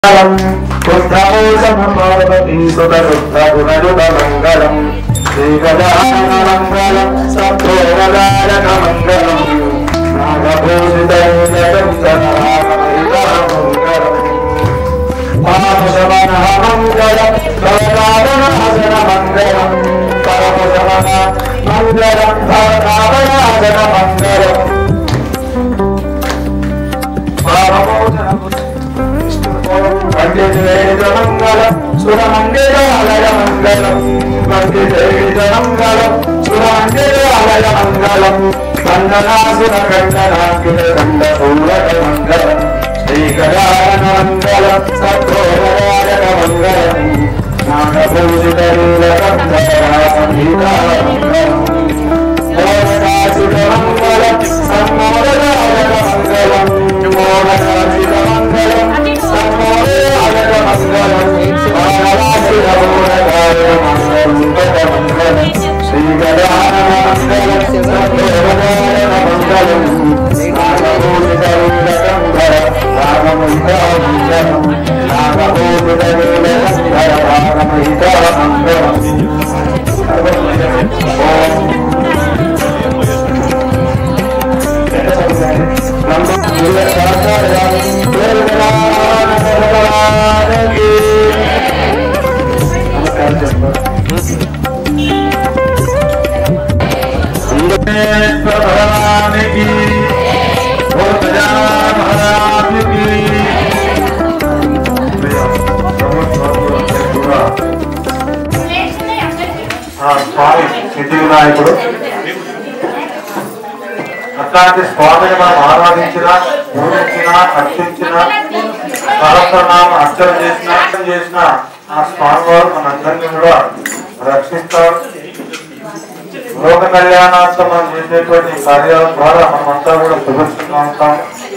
మంగళం బుద్ధభూషణం పార్వతీ సుతరుద్ధగుణయుగమంగళం శ్రీగజాననమంగళం సత్రోవదారక మంగళం నాగభూషితైలకందనరాగమైతామంగళం పాపశమనమంగళం భవనాశన మంగళం పరమశమన మంగళం భవనాశన మంగళం మంగళం సురమంగళాలయ మంగళం మంగళం సురమంగళాలయ మంగళం కందనాసుర కందనాకిల కంద పూరక మంగళం శ్రీకరాయణ మంగళం సత్రోరాయణ మంగళం నాగభూషితరుల సంగీత మంగళం మోహనాశితమంగళం సమ్మోదనాయక మంగళం మోహనాశితమంగళం సమ్మోదనాయక మంగళం మానవాశితమోదనాయక మంగళం శ్రీగణాన మంగళం సమ్మోదనాయక మంగళం నాగభూషితరులకంధర రామమహిత మంగళం నాగభూషితరులకంధర రామమహిత మంగళం ఓం భగవానికి స్వామి సిద్ధి వినాయకుడు అట్లాంటి స్వామిని మనం ఆరాధించిన పూజించిన అర్చించిన సహస్రనామ అర్చన చేసిన అర్చన చేసిన ఆ స్వామి వారు మనందరినీ కూడా రక్షిస్తారు లోక కళ్యాణార్థం మనం చేసేటువంటి కార్యాల ద్వారా మనమంతా కూడా సుభిక్షంగా ఉంటాం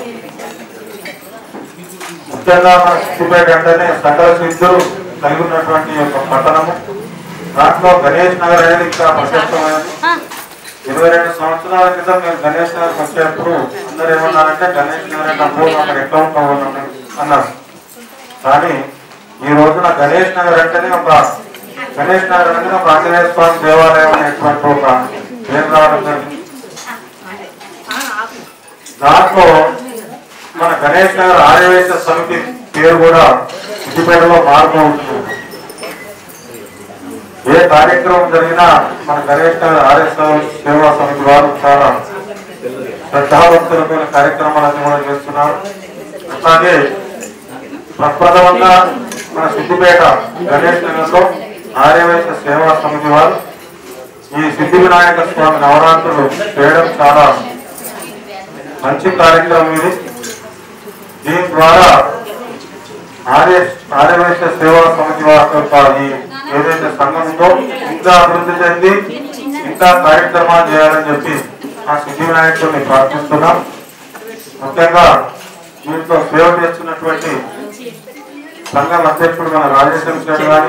ముఖ్యంగా మన సిద్ధిపేట అంటేనే సకల సిద్ధులు కలిగి ఉన్నటువంటి ఒక పట్టణము దాంట్లో గణేష్ నగర్ అనేది ఇంకా ప్రశస్తమైనది ఇరవై రెండు సంవత్సరాల క్రితం మేము గణేష్ నగర్ వచ్చేటప్పుడు అందరు ఏమన్నారంటే గణేష్ నగర్ అంటే అప్పుడు అక్కడ ఎట్లా ఉంటాం అన్నారు కానీ ఈ రోజున గణేష్ నగర్ అంటేనే ఒక గణేష్ నగర్ అనేది ఒక ఆంజనేయ స్వామి దేవాలయం అనేటువంటి ఒక పేరు రావడం జరిగింది దాంట్లో మన గణేష్ నగర్ ఆర్యవేశ సమితి పేరు కూడా సిద్దిపేటలో మార్పు ఉంటుంది ఏ కార్యక్రమం జరిగినా మన గణేష్ నగర్ ఆర్ఎస్ సేవా సమితి వారు చాలా శ్రద్ధాభక్తులమైన కార్యక్రమాలన్నీ కూడా చేస్తున్నారు అట్లాగే ప్రప్రథమంగా మన సిద్దిపేట గణేష్ నగర్ లో ఆర్యవైశ్య సేవా సమితి వారు ఈ సిద్ధి వినాయక స్వామి నవరాత్రులు చేయడం చాలా మంచి కార్యక్రమం ఇది దీని ద్వారా ఆర్య ఆర్యవైశ్య సేవా సమితి వారి యొక్క ఈ ఏదైతే సంఘం ఉందో ఇంకా అభివృద్ధి చెంది ఇంకా కార్యక్రమాలు చేయాలని చెప్పి ఆ సిద్ధి వినాయకుడిని ప్రార్థిస్తున్నాం ముఖ్యంగా దీంట్లో సేవ చేస్తున్నటువంటి సంఘం అధ్యక్షుడు మన రాజేశ్వర శెట్టి గారి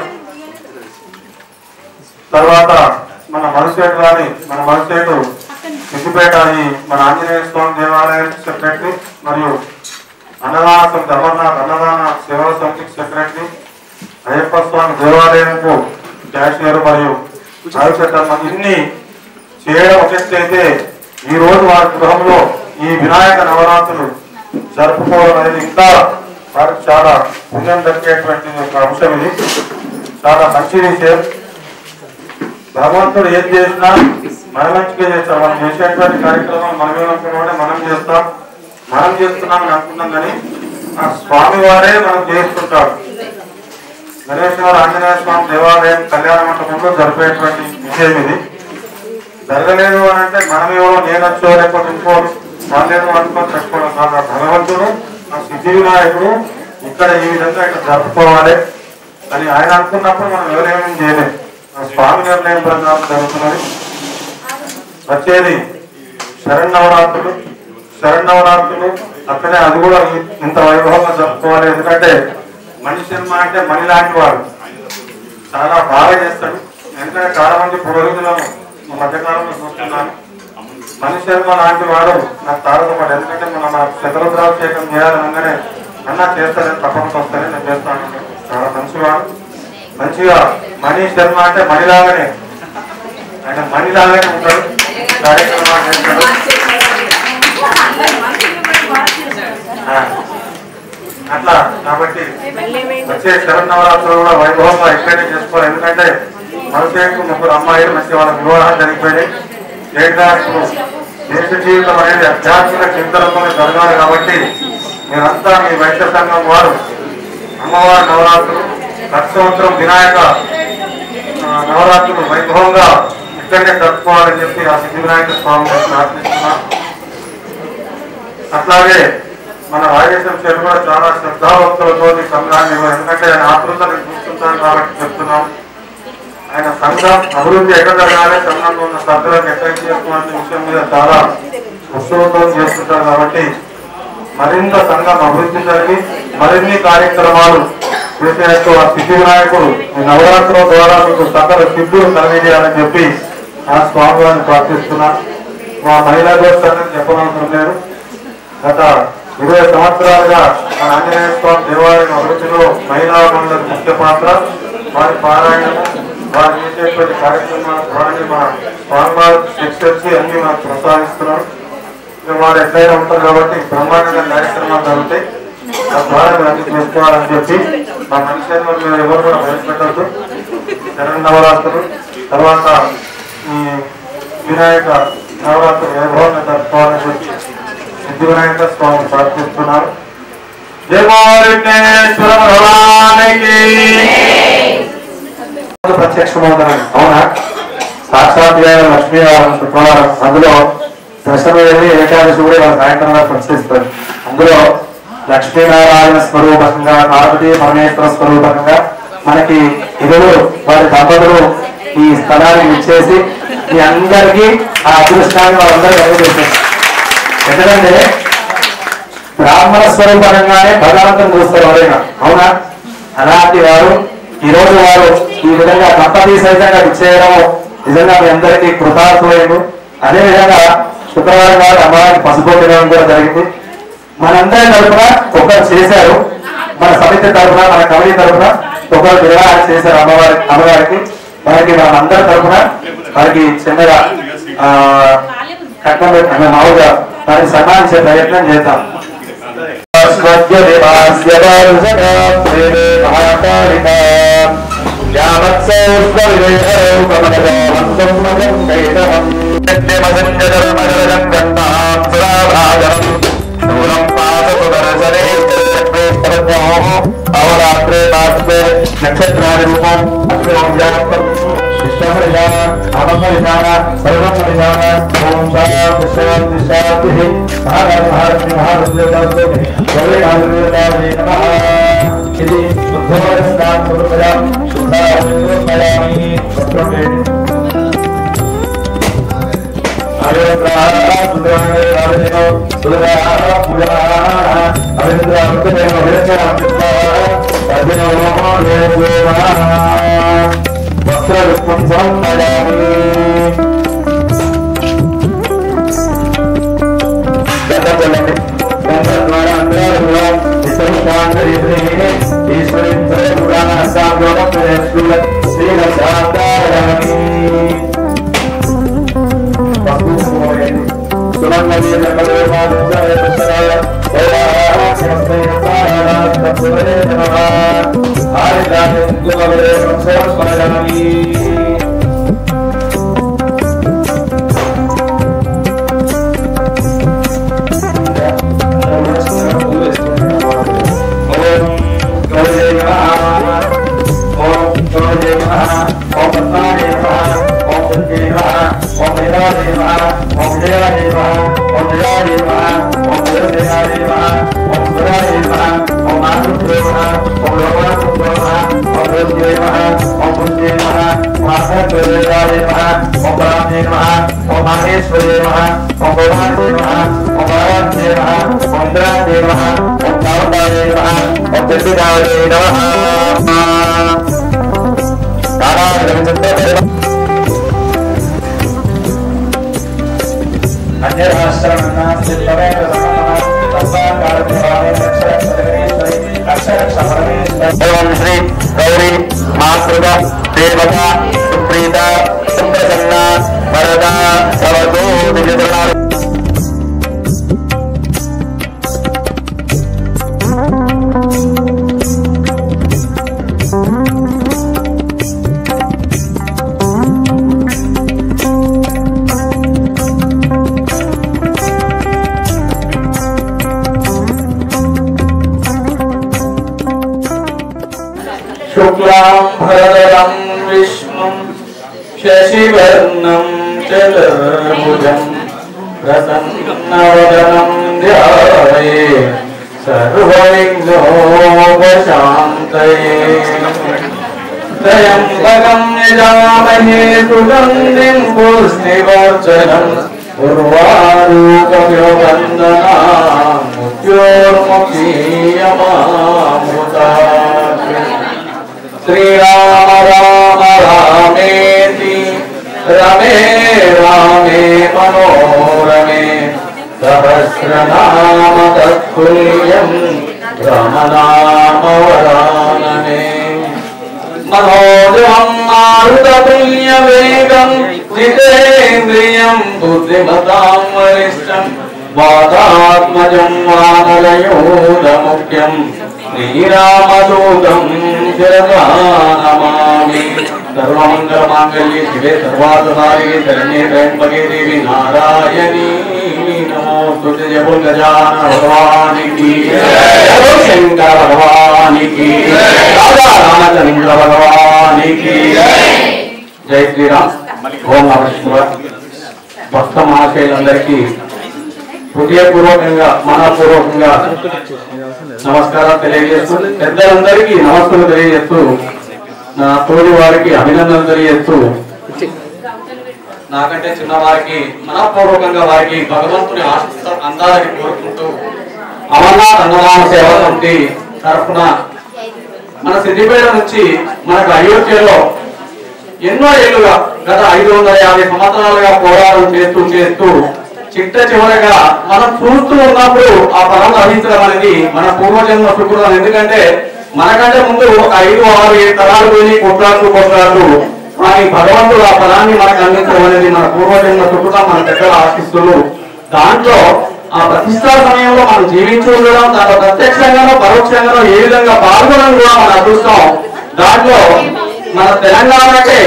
తర్వాత మన మరుసేటు గారి మన మరుసేటు సిద్దిపేట ఈ మన ఆంజనేయ స్వామి దేవాలయం సెక్రటరీ మరియు అన్నదాన సమితి అమర్నాథ్ అన్నదాన సేవా సమితికి సెక్రటరీ అయ్యప్ప స్వామి దేవాలయంకు క్యాషియర్ మరియు రావిచట్టం ఇన్ని చేయడం ఒక ఎత్తు అయితే ఈ రోజు వారి గృహంలో ఈ వినాయక నవరాత్రులు జరుపుకోవడం అనేది ఇంకా వారికి చాలా పుణ్యం దక్కేటువంటి ఒక అంశం ఇది చాలా మంచి విషయం భగవంతుడు ఏం చేసినా మన మంచిగా చేస్తాం మనం చేసేటువంటి కార్యక్రమం మనం ఏమనుకున్నామంటే మనం చేస్తాం మనం చేస్తున్నామని అనుకున్నాం కానీ ఆ స్వామి వారే మనం చేస్తుంటాడు గణేశ్వర ఆంజనేయ స్వామి దేవాలయం కళ్యాణ మండపంలో జరిపేటువంటి విషయం ఇది జరగలేదు అని అంటే మనం ఎవరో నేనొచ్చో లేకపోతే ఇంకో వాళ్ళేదో అనుకొని పెట్టుకోవడం కాదు ఆ భగవంతుడు ఆ సిద్ధి వినాయకుడు ఇక్కడ ఈ విధంగా ఇక్కడ జరుపుకోవాలి అని ఆయన అనుకున్నప్పుడు మనం ఎవరేమీ చేయలేం ఆ స్వామి నిర్ణయం ప్రకారం జరుగుతున్నది వచ్చేది శరణవరాత్రులు శరణవరాత్రులు అక్కడే అది కూడా ఇ- ఇంత వైభవంగా జరుపుకోవాలి ఎందుకంటే మనిషి సినిమ అంటే మని లాంటి వాడు చాలా బాగా చేస్తాడు ఎందుకంటే చాలా మంది పురోహితులను ఈ మధ్యకాలంలో చూస్తున్నాను మనిషి శర్మ లాంటి వాడు నాకు తారసపడ్డాడు ఎందుకంటే మన మన శతరుద్రాభిషేకం చేయాలనగానే అన్న చేస్తానని తప్పకుండా వస్తానని నేను చేస్తాను చాలా మంచివాడు మంచిగా మనీ శర్మ అంటే మణిలాగానే ఆయన మణిలాగానే ఉంటాడు కార్యక్రమాలు చేస్తాడు ఆ, అట్లా కాబట్టి వచ్చే శరన్నవరాత్రులు కూడా వైభవంగా ఎక్కడైనా చేసుకోవాలి ఎందుకంటే మనసేపు ముగ్గురు అమ్మాయిలు మంచి వాళ్ళ వివాహాలు జరిగిపోయినాయి చేయడానికి దేశ జీవితం అనేది అధ్యాత్మిక చింతనతోనే జరగాలి కాబట్టి మీరంతా మీ వైద్య సంఘం వారు అమ్మవారి నవరాత్రులు ప్రతి సంవత్సరం వినాయక ఆ, నవరాత్రులు వైభవంగా ఇక్కడనే జరుపుకోవాలని చెప్పి ఆ సిద్ధి వినాయక స్వామి వారిని ప్రార్థిస్తున్నాను అట్లాగే మన రాజేశ్వరం చెరు కూడా చాలా శ్రద్ధాభక్తులతో ఈ సంఘాన్ని ఎందుకంటే ఆయన ఆతృతని చూస్తుంటాను కాబట్టి చెప్తున్నాం ఆయన సంఘం అభివృద్ధి ఎక్కడ జరగాలి సంఘంలో ఉన్న సభ్యులకు ఎక్కడ చేసుకోవాలనే విషయం మీద చాలా ఉత్సవంతో చేస్తుంటారు కాబట్టి మరింత సంఘం అభివృద్ధి జరిగి మరిన్ని కార్యక్రమాలు చేసేట్టు ఆ సిద్ధి వినాయకుడు ఈ నవరాత్రుల ద్వారా మీకు సకల సిద్ధులు కలిగజేయాలని చెప్పి ఆ స్వామి వారిని ప్రార్థిస్తున్నా మా మహిళా దోస్తారని చెప్పనవసరం లేదు గత ఇరవై సంవత్సరాలుగా మన ఆంజనేయ స్వామి దేవాలయం అభివృద్ధిలో మహిళా మండలి ముఖ్య పాత్ర వారి పారాయణము వారు చేసేటువంటి కార్యక్రమాల ద్వారా మన స్వామివారు శిక్షించి అన్ని మనకు ప్రసాదిస్తున్నారు ఇక వారు ఎట్లయినా ఉంటారు కాబట్టి బ్రహ్మాండంగా కార్యక్రమాలు జరుగుతాయి ఆ ద్వారా మీరు అన్ని చేసుకోవాలని చెప్పి మా మనిషి మీరు ఎవరు కూడా భయపెట్టద్దు శరణ్ నవరాత్రులు తర్వాత ఈ వినాయక నవరాత్రులు వైభవంగా జరుపుకోవాలని చెప్పి సిద్ధి వినాయక స్వామి ప్రార్థిస్తున్నారు జయ మహావిఘ్నేశ్వర భగవానికి ప్రత్యక్షమవుతారు అవునా సాక్షాత్ లక్ష్మీ శుక్రవారం అందులో దశమి వెళ్ళి ఏకాదశి కూడా వాళ్ళ సాయంత్రం ప్రశ్నిస్తారు అందులో లక్ష్మీనారాయణ స్వరూపకంగా పార్వతీ పరమేశ్వర స్వరూపకంగా మనకి ఇరువురు వారి దంపతులు ఈ స్థలాన్ని ఇచ్చేసి మీ అందరికీ ఆ అదృష్టాన్ని వాళ్ళందరూ కలిగజేశారు ఎందుకంటే బ్రాహ్మణ స్వరూపంగానే భగవంతుని చూస్తారు ఎవరైనా అవునా అలాంటి వారు ఈ రోజు వారు ఈ విధంగా దంపతి సహితంగా ఇచ్చేయడం నిజంగా మీ అందరికీ కృతార్థులైన అదే విధంగా శుక్రవారం గారు అమ్మవారికి పసుపు తినడం కూడా జరిగింది మనందరి తరఫున ఒకరు చేశారు మన సమితి తరఫున మన కమిటీ తరఫున ఒకరు నిర్వహణ చేశారు అమ్మవారి అమ్మవారికి వారికి మన అందరి తరఫున వారికి చిన్నగా ఆ, కట్నం పెట్టి- అంటే మామూలుగా వారిని సన్మానించే ప్రయత్నం చేద్దాం అవరాత్రే మాసే నక్షత్రాది రూపం శిష్టపరిధాన అమపరిధాన సర్వపరిధాన ఓం శాంతి శాంతి శాంతి మహారాజ మహారాజు మహారాజు ఇది శుద్ధవరస్నాం సమర్పయాం శుద్ధాయామి వస్త్రం శ్రీ నమః అన్యరాశ్రమణ ఓం శ్రీ గౌరీ మాతృక దేవత సుప్రీత సుప్రసన్న వరద సవతు దివ్యతరుణాలు शुक्लां भरदरं विष्णुं शशिवर्णं चतुर्भुजं प्रसन्नवदनं ध्याये सर्वविघ्नोपशान्तये त्र्यम्बकं यजामहे सुगन्धिं पुष्टिवर्चनम् उर्वारूकमिव वन्दनामुद्योर्मुखीयमामुदा श्रीराम राम रामेति रमे रामे मनोरमे सहस्रनाम तत्पुल्यम् रमनामवरानने मनोजवम् मारुतपुल्यवेगम् जितेन्द्रियम् बुद्धिमताम् वरिष्ठम् वादात्मजम् वानलयोदमुख्यम् श्रीरामदूतम् शिरसानमामि सर्वमङ्गलमाङ्गल्ये शिवे सर्वार्थसारिणे शरण्ये त्र्यम्बके देवी नारायणी नमोऽस्तु ते जय बोल गजानन भगवान की जय बोल शंकर भगवान की राजा रामचंद्र भगवान की జై శ్రీరామ్ ఓం నమశివ భక్త మహాశయులందరికీ హృదయపూర్వకంగా మనపూర్వకంగా నమస్కారం తెలియజేస్తూ పెద్దలందరికీ నమస్కారం తెలియజేస్తూ నా తోటి వారికి అభినందనలు తెలియజేస్తూ నాకంటే చిన్న వారికి మనపూర్వకంగా వారికి భగవంతుని ఆశిస్త అందాలని కోరుకుంటూ అమర్నాథ్ అన్నదాన సేవ కమిటీ తరఫున మన సిద్దిపేట నుంచి మనకు అయోధ్యలో ఎన్నో ఏళ్లుగా గత ఐదు వందల యాభై సంవత్సరాలుగా పోరాటం చేస్తూ చేస్తూ చిట్ట చివరగా మనం చూస్తూ ఉన్నప్పుడు ఆ ఫలం లభించడం అనేది మన పూర్వజన్మ సుకృతం ఎందుకంటే మనకంటే ముందు ఒక ఐదు ఆరు ఏడు తరాలు పోయి కొట్లాడుతూ కొట్లాడుతూ కానీ భగవంతుడు ఆ ఫలాన్ని మనకు అందించడం అనేది మన పూర్వజన్మ సుకృతం మన పెద్దల ఆశిస్తులు దాంట్లో ఆ ప్రతిష్టా సమయంలో మనం జీవించి ఉండడం దాంట్లో ప్రత్యక్షంగానో పరోక్షంగానో ఏ విధంగా పాల్గొనడం కూడా మన అదృష్టం దాంట్లో మన తెలంగాణకే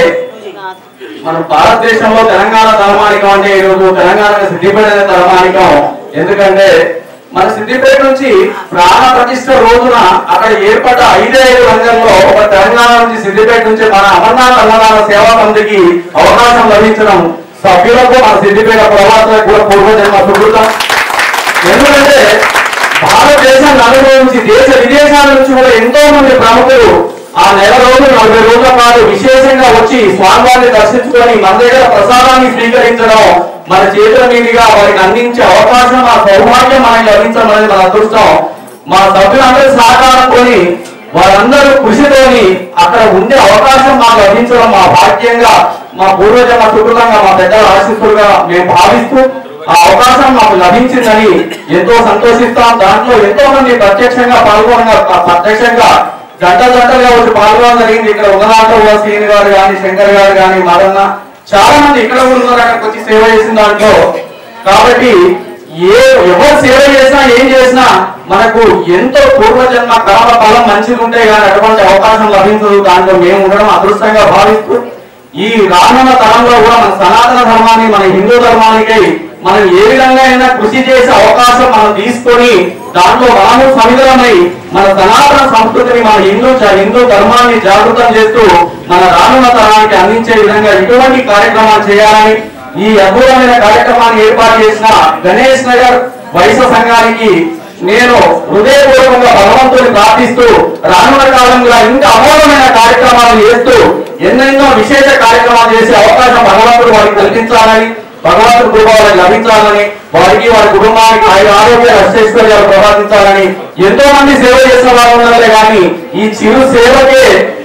మన భారతదేశంలో తెలంగాణ తలమానికం అంటే ఈరోజు తెలంగాణ సిద్దిపేట అనే తలమానికం ఎందుకంటే మన సిద్దిపేట నుంచి ప్రాణ ప్రతిష్ట రోజున అక్కడ ఏర్పడ్డ ఐదే ఐదు రంగంలో ఒక తెలంగాణ నుంచి సిద్దిపేట నుంచి మన అమర్నాథ్ అన్నదాన సేవా సమితికి అవకాశం లభించడం సభ్యులకు మన సిద్దిపేట ప్రవాసులకు కూడా పూర్వజన్మ సుకృతం ఎందుకంటే భారతదేశం నలుగురు నుంచి దేశ విదేశాల నుంచి కూడా ఎంతో మంది ప్రముఖులు ఆ నెల రోజులు నలభై రోజుల పాటు విశేషంగా వచ్చి స్వామివారిని దర్శించుకొని మన దగ్గర ప్రసాదాన్ని స్వీకరించడం మన చేతుల మీదుగా వారికి అందించే అవకాశం ఆ సౌభాగ్యం మనకి లభించడం అనేది మన అదృష్టం మా సభ్యులందరూ సహకారంతోని వారందరూ కృషితోని అక్కడ ఉండే అవకాశం మాకు లభించడం మా భాగ్యంగా మా పూర్వజన్మ సుకృతంగా మా పెద్దల ఆశిస్తులుగా మేము భావిస్తూ ఆ అవకాశం మాకు లభించిందని ఎంతో సంతోషిస్తాం దాంట్లో ఎంతో మంది ప్రత్యక్షంగా పాల్గొన ప్రత్యక్షంగా జంట జంటలుగా వచ్చి పాల్గొనడం జరిగింది ఇక్కడ ఉదనాటో శ్రీని గారు కానీ శంకర్ గారు కానీ మరన్న చాలా మంది ఇక్కడ కూడా ఉన్నారు అక్కడికి వచ్చి సేవ చేసిన దాంట్లో కాబట్టి ఏ ఎవరు సేవ చేసినా ఏం చేసినా మనకు ఎంతో పూర్వజన్మ కర్మ ఫలం మంచిగా ఉంటే కానీ అటువంటి అవకాశం లభించదు దాంట్లో మేము ఉండడం అదృష్టంగా భావిస్తూ ఈ రానున్న తరంలో కూడా మన సనాతన ధర్మాన్ని మన హిందూ ధర్మానికై మనం ఏ విధంగా అయినా కృషి చేసే అవకాశం మనం తీసుకొని దాంట్లో మనము సమిధమై మన సనాతన సంస్కృతిని మన హిందూ హిందూ ధర్మాన్ని జాగృతం చేస్తూ మన రానున్న తరానికి అందించే విధంగా ఇటువంటి కార్యక్రమాలు చేయాలని ఈ అద్భుతమైన కార్యక్రమాన్ని ఏర్పాటు చేసిన గణేష్ నగర్ వైశ్య సంఘానికి నేను హృదయపూర్వకంగా భగవంతుని ప్రార్థిస్తూ రానున్న కాలంలో ఇంకా అమోఘమైన కార్యక్రమాలు చేస్తూ ఎన్నెన్నో విశేష కార్యక్రమాలు చేసే అవకాశం భగవంతుడు వారికి కల్పించాలని భగవంతుడు కృప వారికి లభించాలని వారికి వారి కుటుంబానికి ఆయన ఆరోగ్య అష్టైశ్వర్యాలు ప్రసాదించాలని ఎంతో మంది సేవ చేసిన వారు ఉన్నారే కానీ ఈ చిరు సేవకే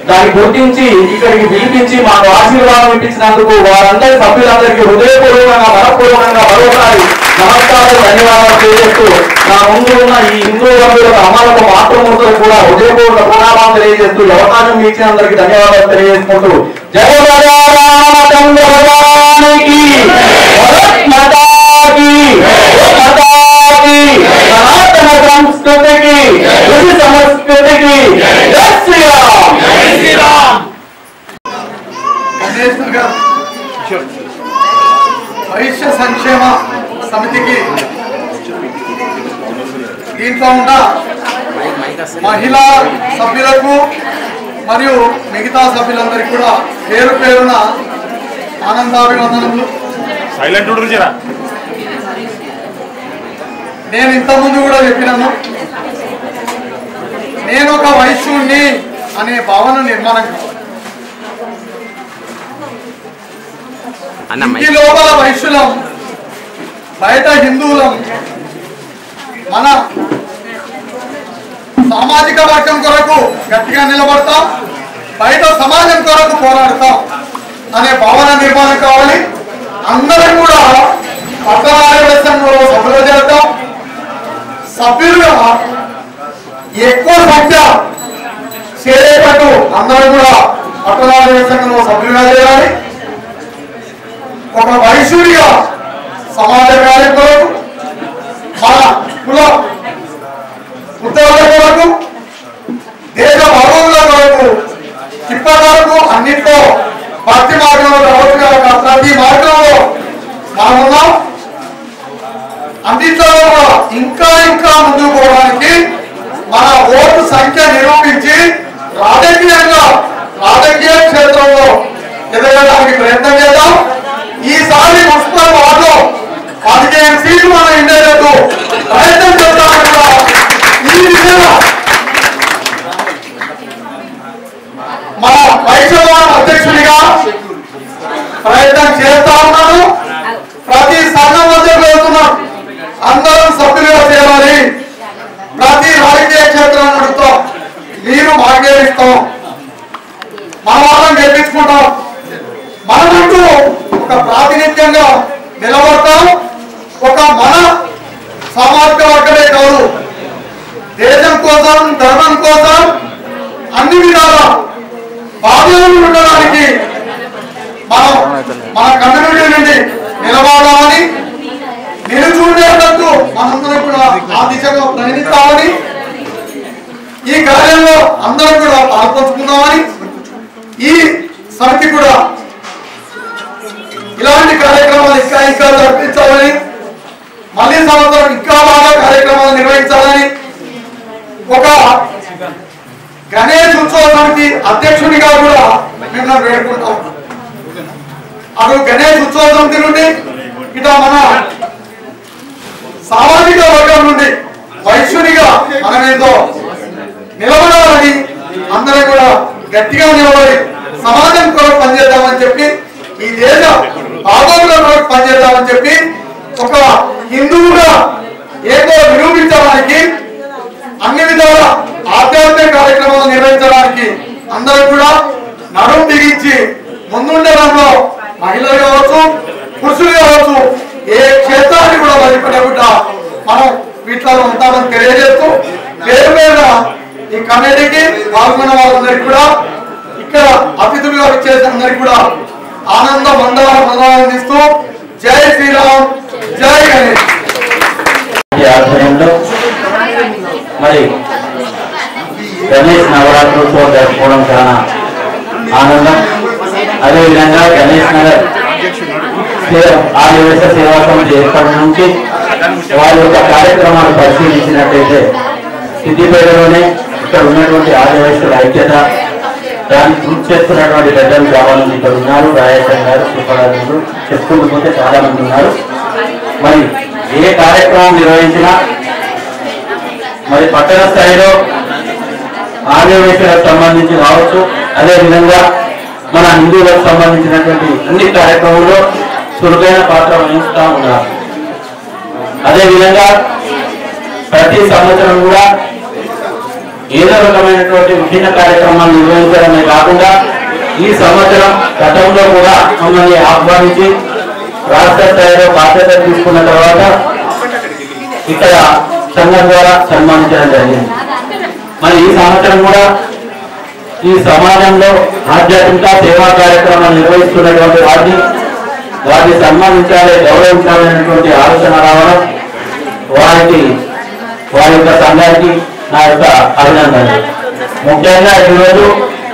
దాన్ని గుర్తించి ఇక్కడికి పిలిపించి మాకు ఆశీర్వాదం ఇప్పించినందుకు వారందరి సభ్యులందరికీ హృదయపూర్వకంగా మనపూర్వకంగా మరోసారి నమస్కారాలు ధన్యవాదాలు తెలియజేస్తూ నా ముందు ఉన్న ఈ హిందూ బంధువులకు అమలకు మాతృమూర్తులకు కూడా హృదయపూర్వక ప్రణామాలు తెలియజేస్తూ ఈ అవకాశం ఇచ్చినందరికీ ధన్యవాదాలు తెలియజేసుకుంటూ జయ రామచంద్ర భగవానికి భరత్ మాతాకి మాతాకి సనాతన సంస్కృతికి కృషి సంస్కృతికి జై శ్రీరామ్ గణేష్ నగర్ వైశ్య సంక్షేమ సమితికి దీంట్లో ఉన్న మహిళా సభ్యులకు మరియు మిగతా సభ్యులందరికీ కూడా పేరు పేరున ఆనందాభివందనములు సైలెంట్ ఉండురా నేను ఇంతకుముందు కూడా చెప్పినాను నేను ఒక వైశ్యుణ్ణి అనే భావన నిర్మాణం కావాలి ఇంటి లోపల వైశ్యులం బయట హిందువులం మన సామాజిక వర్గం కొరకు గట్టిగా నిలబడతాం బయట సమాజం కొరకు పోరాడతాం అనే భావన నిర్మాణం కావాలి అందరం కూడా పట్టణాల సంఘంలో సభ్యులు చేద్దాం సభ్యులుగా ఎక్కువ సంఖ్య చేరేటట్టు అందరం కూడా పట్టణాల సంఘంలో సభ్యులుగా చేయాలి ఒక వైశ్యుడిగా సమాజ కార్యక్రమం మన కుల ఉద్యోగుల కొరకు దేశ భగవంతుల కొరకు ఇప్పటి వరకు అన్నింటిలో భక్తి మార్గంలో రావచ్చు కనుక ప్రతి మార్గంలో మనం ఉన్నాం అన్నింటిలో కూడా ఇంకా ఇంకా ముందుకు పోవడానికి మన ఓటు సంఖ్య నిరూపించి రాజకీయంగా రాజకీయ క్షేత్రంలో ఎదగడానికి ప్రయత్నం చేద్దాం ఈసారి మున్సిపల్ వార్డులో పదిహేను సీట్లు మనం ఇండేటట్టు ప్రయత్నం చేద్దామని కూడా ఈ విధంగా మన వైశ్వవాన్ అధ్యక్షుడిగా ప్రయత్నం చేస్తా ఉన్నాను ప్రతి సంఘం మధ్య వెళ్తున్నాం అందరం సభ్యులుగా చేయాలి ప్రతి రాజకీయ క్షేత్రం నడుస్తాం మీరు భాగ్యమిస్తాం మన వాళ్ళని గెలిపించుకుంటాం మనమంటూ ఒక ప్రాతినిధ్యంగా నిలబడతాం ఒక మన సామాజిక వర్గమే కాదు దేశం కోసం ధర్మం కోసం అన్ని విధాల బాధ్యతలు ఉండడానికి మనం మన కమ్యూనిటీ నుండి నిలబడాలని నిలుచుండేటట్టు మనందరం కూడా ఆ దిశగా ప్రయాణిస్తామని ఈ కార్యంలో అందరం కూడా పాల్పంచుకుందామని ఈ సమితి కూడా ఇలాంటి కార్యక్రమాలు ఇంకా ఇంకా జరిపించాలని మళ్ళీ సంవత్సరం ఇంకా బాగా కార్యక్రమాలు నిర్వహించాలని ఒక గణేష్ ఉత్సవ సమితి అధ్యక్షునిగా కూడా మిమ్మల్ని వేడుకుంటాం అటు గణేష్ ఉత్సవ సమితి నుండి ఇట మన సామాజిక వర్గం నుండి వైశ్యునిగా మనమేదో నిలబడాలని అందరం కూడా గట్టిగా నిలబడి సమాజం కొరకు పనిచేద్దామని చెప్పి ఈ దేశ బాగోగుల కొరకు పనిచేద్దామని చెప్పి ఒక హిందువుగా ఏదో నిరూపించడానికి అన్ని విధాల ఆధ్యాత్మిక కార్యక్రమాలు నిర్వహించడానికి అందరూ కూడా నడుం బిగించి ముందుండడంలో మహిళలు కావచ్చు పురుషులు కావచ్చు ఏ క్షేత్రాన్ని కూడా వదిలిపెట్టకుండా మనం వీటిలో ఉంటామని తెలియజేస్తూ పేరు మీద ఈ కమిటీకి పాల్గొన్న వాళ్ళందరికీ కూడా ఇక్కడ అతిథులుగా వచ్చేసిన అందరికీ కూడా ఆనంద మండల మందలిస్తూ జై శ్రీరామ్ జై గణేష్ ఈ ఆధ్వర్యంలో మరి గణేష్ నవరాత్రోత్సవం జరుపుకోవడం చాలా ఆనందం అదేవిధంగా గణేష్ నగర్ సేవ- ఆదివాస సేవా సమితి ఏర్పడి నుంచి వారి యొక్క కార్యక్రమాలు పరిశీలించినట్టయితే సిద్దిపేటలోనే ఇక్కడ ఉన్నటువంటి ఆదివాసుల ఐక్యత దాన్ని కృషి చేస్తున్నటువంటి పెద్దలు చాలా మంది ఇక్కడ ఉన్నారు రాయటం గారు సుబ్బారాజు చెప్పుకుంటూ పోతే చాలా మంది ఉన్నారు మరి ఏ కార్యక్రమం నిర్వహించినా మరి పట్టణ స్థాయిలో ఆదివాసులకు సంబంధించి కావచ్చు అదే విధంగా మన హిందువులకు సంబంధించినటువంటి అన్ని కార్యక్రమంలో చురుకైన పాత్ర వహిస్తూ ఉన్నారు అదే విధంగా ప్రతి సంవత్సరం కూడా ఏదో రకమైనటువంటి విభిన్న కార్యక్రమాలు నిర్వహించడమే కాకుండా ఈ సంవత్సరం గతంలో కూడా మమ్మల్ని ఆహ్వానించి రాష్ట్ర స్థాయిలో బాధ్యత తీసుకున్న తర్వాత ఇక్కడ సంఘం ద్వారా సన్మానించడం జరిగింది మరి ఈ సంవత్సరం కూడా ఈ సమాజంలో ఆధ్యాత్మిక సేవా కార్యక్రమాలు నిర్వహిస్తున్నటువంటి వారిని వారిని సన్మానించాలి గౌరవించాలనేటువంటి ఆలోచన రావడం వారికి వారి యొక్క సంఘానికి నా యొక్క అభినందనలు ముఖ్యంగా ఈరోజు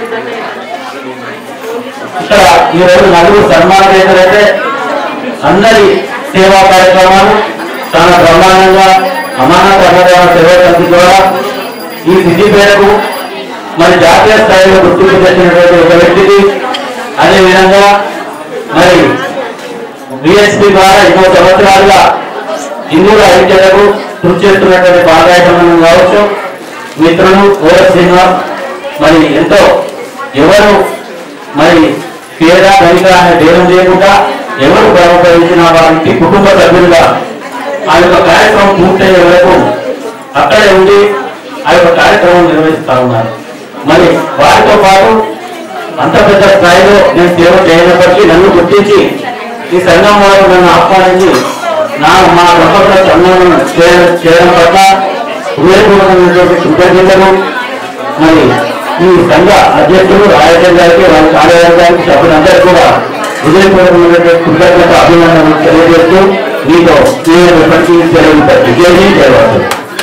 ఇక్కడ ఈరోజు నలుగురు సన్మానితులైతే అందరి సేవా కార్యక్రమాలు చాలా బ్రహ్మాండంగా అమానత అన్నదాన సేవా సమితి ద్వారా ఈ సిద్ధి పేరుకు మరి జాతీయ స్థాయిలో గుర్తింపు తెచ్చినటువంటి ఒక వ్యక్తికి అదేవిధంగా మరి బిఎస్పీ ద్వారా ఎన్నో సంవత్సరాలుగా హిందువుల ఐక్యతకు కృషి చేస్తున్నటువంటి బాలరాయకమణం కావచ్చు మిత్రులు ఓర శ్రీనివాస్ మరి ఎంతో ఎవరు మరి పేద ధనిక అనే భేదం లేకుండా ఎవరు ప్రవర్తించిన వారికి కుటుంబ సభ్యులుగా ఆ యొక్క కార్యక్రమం పూర్తయ్యే వరకు అక్కడే ఉండి ఆ యొక్క కార్యక్రమం నిర్వహిస్తా ఉన్నారు మరి వారితో పాటు అంత పెద్ద స్థాయిలో నేను సేవ చేయనప్పటికీ నన్ను గుర్తించి ఈ సంఘం వారు నన్ను ఆహ్వానించి నా మా గొప్ప సంఘం చేయడం చేయడం పట్ల హృదయపూర్వకమైనటువంటి కృతజ్ఞతలు మరి ఈ సంఘ అధ్యక్షుడు రాయచంద్ర గారికి వారి కార్యవర్గానికి సభ్యులందరూ కూడా హృదయపూర్వకమైనటువంటి కృతజ్ఞత అభినందనలు తెలియజేస్తూ మీతో నేను ఎప్పటికీ సెలవు విజయని జయవాడు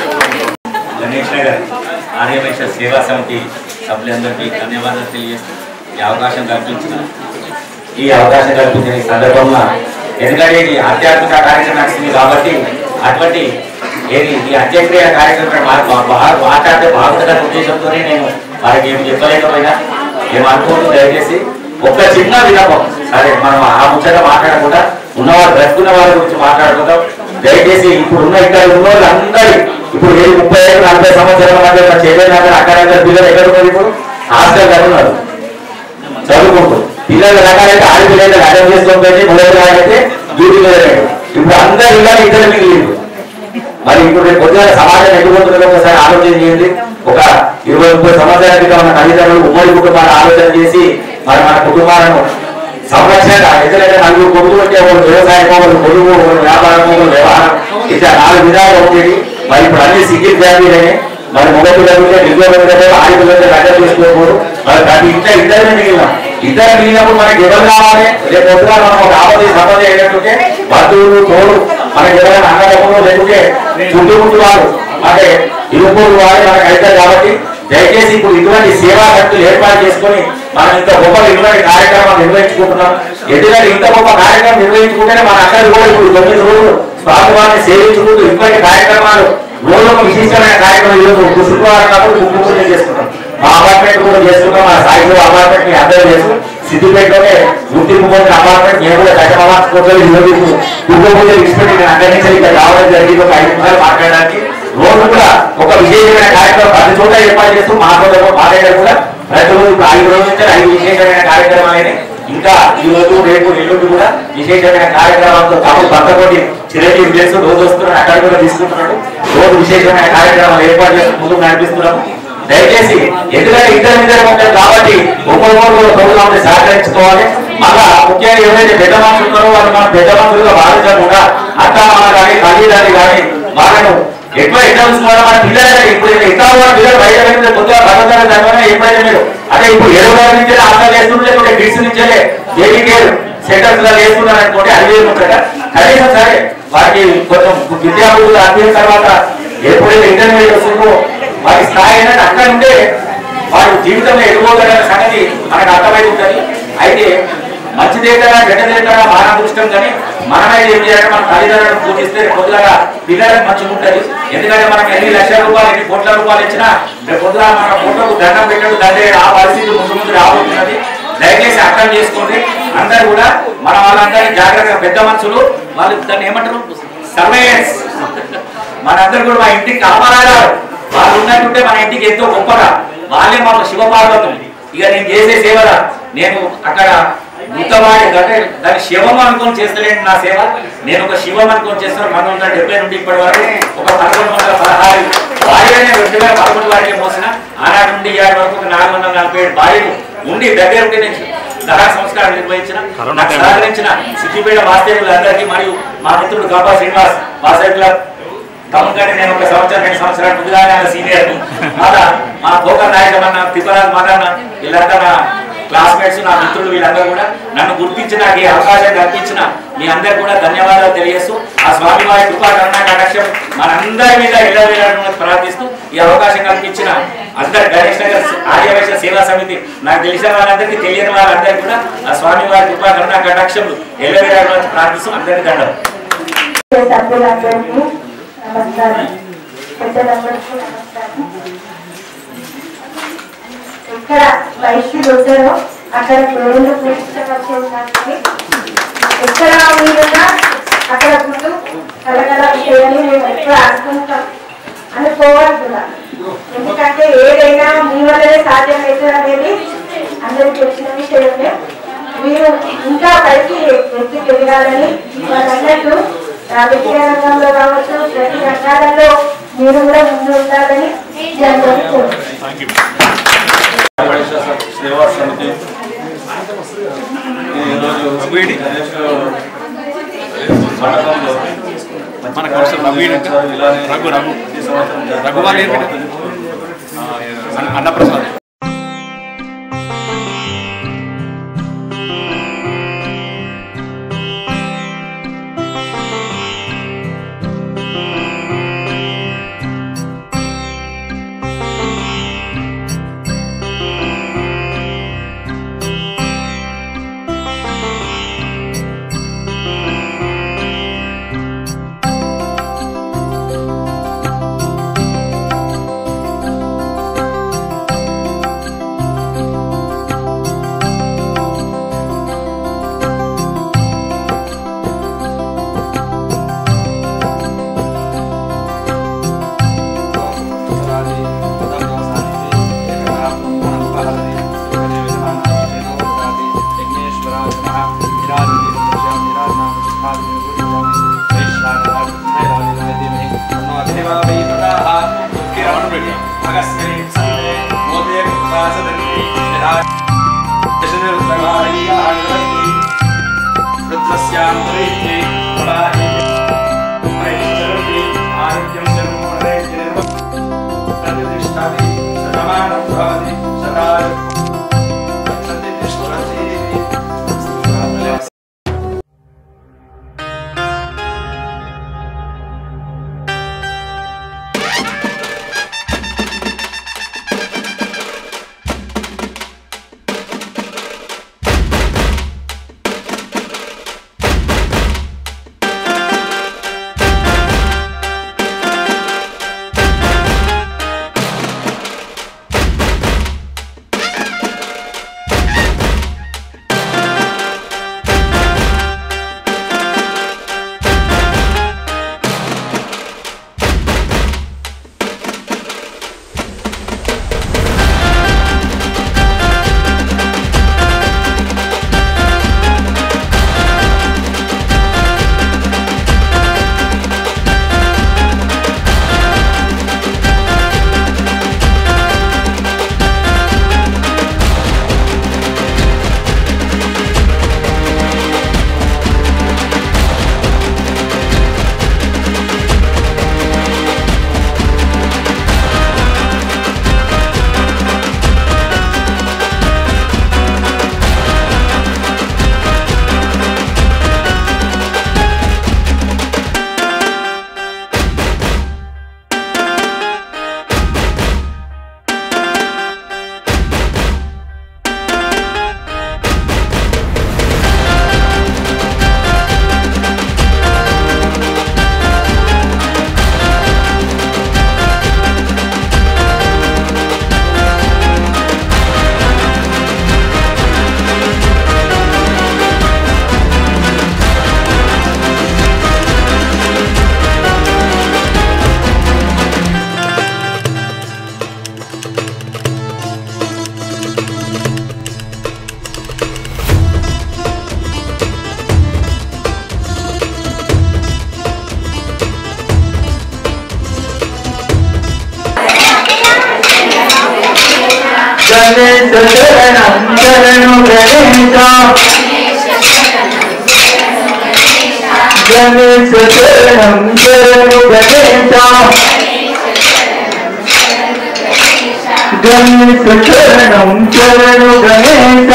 గణేష్ నగర్ ఆర్యవైశ్య సేవా సమితి సభ్యులందరికీ ధన్యవాదాలు తెలియజేస్తూ ఈ అవకాశం కల్పించిన ఈ అవకాశం కల్పించిన ఈ సందర్భంలో ఎందుకంటే ఇది ఆధ్యాత్మిక కార్యక్రమం నడుస్తుంది కాబట్టి అటువంటి ఏది ఈ అంత్యక్రియ కార్యక్రమం మా- మా- మా- మాట్లాడితే బాగుంటుందనే ఉద్దేశంతోనే నేను వారికి ఏమి చెప్పలేకపోయినా ఏం అనుకోవద్దు దయచేసి ఒక్క చిన్న విన్నపం సరే మనం ఆ ముచ్చట మాట్లాడకుండా ఉన్నవారు బ్రతుకున్న వారి గురించి మాట్లాడుకుందాం దయచేసి ఇప్పుడు ఉన్న ఇక్కడ ఉన్న వాళ్ళందరి ఇప్పుడు ఏ ముప్పై ఐదు నలభై సంవత్సరాల మధ్య ఉన్న చేయలేదు అక్కడ పిల్లలు ఎక్కడ ఉన్నారు ఇప్పుడు హాస్టల్ దగ్గర ఉన్నారు చదువుకుంటూ పిల్లలు రకాలైతే ఆడపిల్లలు అటెండ్ చేసుకోకపోతే మొదటి అయితే డ్యూటీ మీద లేడు. ఇప్పుడు అందరు ఇలా ఇద్దరు మిగిలింది మరి ఇప్పుడు రేపు పొద్దున సమాజం ఎట్టుకుంటుందో ఒకసారి ఆలోచన చేయండి ఒక ఇరవై ముప్పై సంవత్సరాల క్రితం మన తల్లిదండ్రులు ఉమ్మడి కుటుంబాన్ని ఆలోచన చేసి మరి మన కుటుంబాలను సంరక్షణ ఎందుకంటే నలుగురు కొడుకు అంటే ఒకరు వ్యవసాయం ఒకరు పొడుగు ఒకరు వ్యాపారం ఒకరు వ్యవహారం ఇట్లా నాలుగు విధాలు ఉండేది మరి ఇప్పుడు అన్ని సిగ్గిల్ ఫ్యామిలీలనే మరి మొగ పిల్లలు నిల్వ పిల్లలు ఆడి పిల్లలు రద్ద చేసుకోకూడదు మరి ప్రతి ఇంట్లో ఇద్దరు మిగిలినాం ఇద్దరు మిగిలినప్పుడు మనకి ఎవరు కావాలి రేపు పొద్దున మనం ఒక ఆపది సంపద అయినట్టుంటే బంధువులు తోడు మనకి ఎవరైనా అన్నదమ్ములు లేకుంటే చుట్టుముట్టు వారు అంటే ఇరుపూరు వారు మనకు అవుతారు కాబట్టి దయచేసి ఇప్పుడు ఇటువంటి సేవా శక్తులు ఏర్పాటు చేసుకొని మనం ఇంత గొప్ప ఇటువంటి కార్యక్రమాలు నిర్వహించుకుంటున్నాం ఎందుకంటే ఇంత గొప్ప కార్యక్రమం నిర్వహించుకుంటేనే మన అక్కడి కూడా ఇప్పుడు తొమ్మిది రోజులు స్వామివారిని సేవించుకుంటూ ఇటువంటి కార్యక్రమాలు రోజు ఒక విశిష్టమైన కార్యక్రమం ఈరోజు శుక్రవారం కాబట్టి ముగ్గు పూజ చేసుకుంటాం మా అపార్ట్మెంట్ కూడా చేసుకుంటాం మా సాయిలో అపార్ట్మెంట్ ని అందరూ చేసు సిద్దిపేటలోనే గుర్తింపు పొందిన అపార్ట్మెంట్ నేను కూడా దశమావాస కోటలు ఈరోజు ముగ్గు పూజ విడిచిపెట్టి నేను అక్కడి నుంచి ఇక్కడ రావడం జరిగింది ఒక ఐదు నిమిషాలు మాట్లాడడానికి రోజు కూడా ఒక విశేషమైన కార్యక్రమం ప్రతి చోట ఏర్పాటు చేస్తూ మా చోట మా దగ్గర కూడా ప్రతి రోజు ఇప్పుడు ఐదు రోజుల నుంచి ఐదు విశేషమైన కార్యక్రమాలని ఇంకా ఈ రోజు రేపు ఎల్లుండి కూడా విశేషమైన కార్యక్రమాలతో తమ భర్తతోటి చిరంజీవి చేస్తూ రోజు వస్తున్నాడు అక్కడ కూడా తీసుకుంటున్నాడు రోజు విశేషమైన కార్యక్రమాలు ఏర్పాటు చేస్తూ ముందుకు నడిపిస్తున్నాము దయచేసి ఎందుకంటే ఇద్దరు ఇద్దరు ఉంటారు కాబట్టి ఒక్కొక్కరు ప్రభుత్వాన్ని సహకరించుకోవాలి మళ్ళా ముఖ్యంగా ఎవరైతే పెద్ద మనుషులు ఉన్నారో వాళ్ళు మన పెద్ద మనుషులుగా భావించకుండా అత్త మన కానీ తల్లిదండ్రి కానీ వాళ్ళను ఎక్కువ ఎట్లా చూస్తున్నారో మన పిల్లలు ఇప్పుడు ఎట్లా ఉన్న పిల్లలు బయట వెళ్ళిన కొద్దిగా భద్రత జరగడం ఎప్పుడైతే మీరు అదే ఇప్పుడు ఎరువు నుంచి ఆటలు వేస్తుంటే లేకుంటే గిడ్స్ నుంచే బేబీ కేర్ సెంటర్స్ లో వేస్తున్నారు అనుకోండి అది వేరు ఉంటారా కనీసం సరే వారికి కొంచెం విద్యార్థులు అందిన తర్వాత ఎప్పుడైతే ఇంటర్మీడియట్ వస్తుందో వారి స్థాయి అనేది అక్కడ ఉంటే వారి జీవితంలో ఎదుగుతారనే సంగతి మనకు అర్థమై ఉంటుంది అయితే మంచిదేతరా చెడ్డదేతరా మన అదృష్టం కానీ మనమైతే ఏం చేయాలంటే మన తల్లిదండ్రులను పూజిస్తే పొద్దుగా పిల్లలకు మంచిగా ఉంటుంది ఎందుకంటే మనం ఎన్ని లక్షల రూపాయలు ఎన్ని కోట్ల రూపాయలు ఇచ్చినా రేపు పొద్దుగా మన ఫోటోకు దండం పెట్టడు దండే ఆ పరిస్థితి ముందు ముందు రాబోతున్నది దయచేసి అర్థం చేసుకోండి అందరూ కూడా మన వాళ్ళందరినీ జాగ్రత్తగా పెద్ద మనుషులు వాళ్ళు దాన్ని ఏమంటారు సర్వేయర్స్ మనందరూ కూడా మా ఇంటికి కాపాడారు వాళ్ళు ఉన్నట్టుంటే మన ఇంటికి ఎంతో గొప్పగా వాళ్ళే మా శివపార్వతులు ఇక నేను చేసే సేవల నేను అక్కడ మృతవాడి అంటే దాని శివం అనుకొని చేస్తలేండి నా సేవ నేను ఒక శివం అనుకొని చేస్తాను పంతొమ్మిది వందల డెబ్బై నుండి ఇప్పటి వరకు ఒక పంతొమ్మిది వందల పదహారు భార్యనే రెండు వేల పదకొండు వారికి మోసిన ఆనాటి నుండి ఇవాటి వరకు ఒక నాలుగు వందల నలభై ఏడు భార్యలు ఉండి దగ్గర ఉండి నేను దహన సంస్కారం నిర్వహించిన నాకు సహకరించిన సిద్దిపేట వాస్తవ్యులందరికీ మరియు మా మిత్రుడు గంపా శ్రీనివాస్ వాసవి తమ్ముడు కంటే నేను ఒక సంవత్సరం రెండు సంవత్సరాలు ముందుగానే ఆయన సీనియర్ మళ్ళా మా పోకర్ నాయకమన్న తిప్పరాజు మదన్న వీళ్ళంతా నా క్లాస్మేట్స్ నా మిత్రులు వీళ్ళందరూ కూడా నన్ను గుర్తించి నాకు ఈ అవకాశం కల్పించిన మీ అందరు కూడా ధన్యవాదాలు తెలియజేస్తూ ఆ స్వామి వారి కృపా కరుణా కటాక్షం మనందరి మీద ఇళ్ళ ప్రార్థిస్తూ ఈ అవకాశం కల్పించిన అందరు గణేష్ నగర్ ఆర్యవైశ్య సేవా సమితి నాకు తెలిసిన వాళ్ళందరికీ తెలియని వాళ్ళందరికీ కూడా ఆ స్వామి వారి కృపా కరుణా కటాక్షములు ఎల్లవేళ ప్రార్థిస్తూ అందరికీ దండం సభ్యులందరికీ నమస్కారం పెద్దలందరికీ నమస్కారం ఎక్కడ వైశ్యులు ఉంటారో అక్కడ దేవుళ్ళు పూజించవలసి ఉంటుంది ఎక్కడ మీరున్నా అక్కడ ముందు కలగల చేయాలి మేము ఎప్పుడు అనుకుంటాం అనుకోవాలి కూడా ఎందుకంటే ఏదైనా మీ వల్లనే సాధ్యమవుతుంది అనేది అందరికీ తెలిసిన విషయమే మీరు ఇంకా పైకి ఎత్తి ఎదగాలని వాళ్ళు అన్నట్టు రాజకీయ రంగంలో కావచ్చు ప్రతి రంగాలలో మీరు కూడా ముందు ఉండాలని నేను అందరినీ కోరుకుంటున్నాను. సేవా సమితి ఈరోజు గణేష్ మండపంలో మన కౌన్సిల్ రఘు ఏంటంటే? ఇలానే రఘు, రఘు. ఈ సంవత్సరం రఘు వాళ్ళు ఏం పెట్టారు? అన్న- అన్నప్రసాద్ శరణం శరణు గణేశ గణేశ శరణం శరణు గణేశ గణేశ శరణం శరణు గణేశ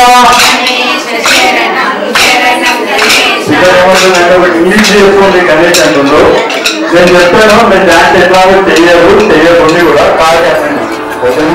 ఇక్కడ ఏమంటుందంటే ఒకటి ఇంగ్లీష్ చేసుకోండి గణేష్ అంటుండ్రు నేను చెప్తాను నేను డాన్స్ ఎట్లాగో చెయ్యరు చెయ్యకుండా కూడా కాల్ చేస్తాను ఓకేనా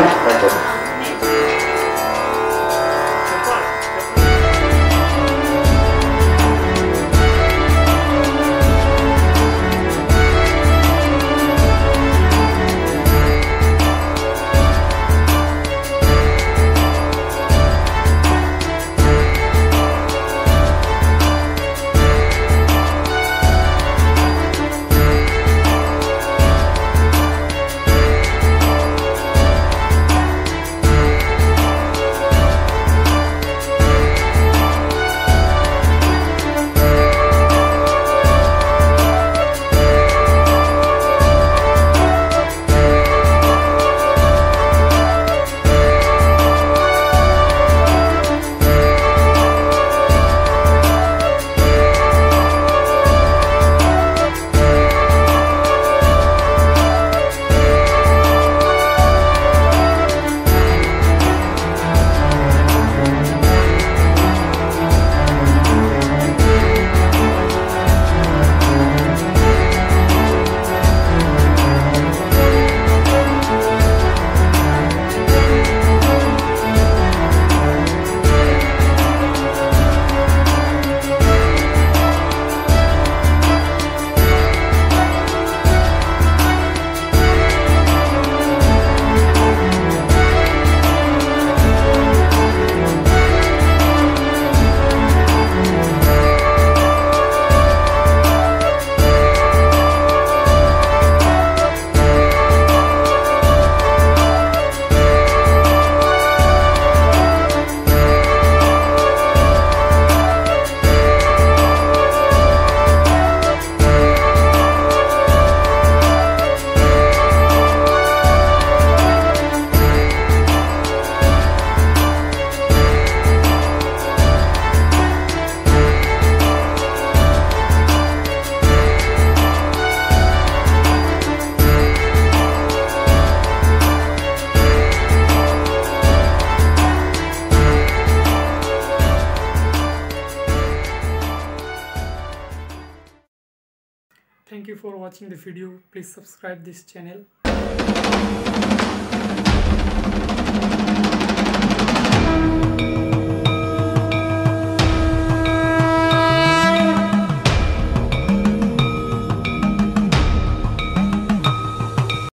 Thank you for watching the video. Please subscribe this channel.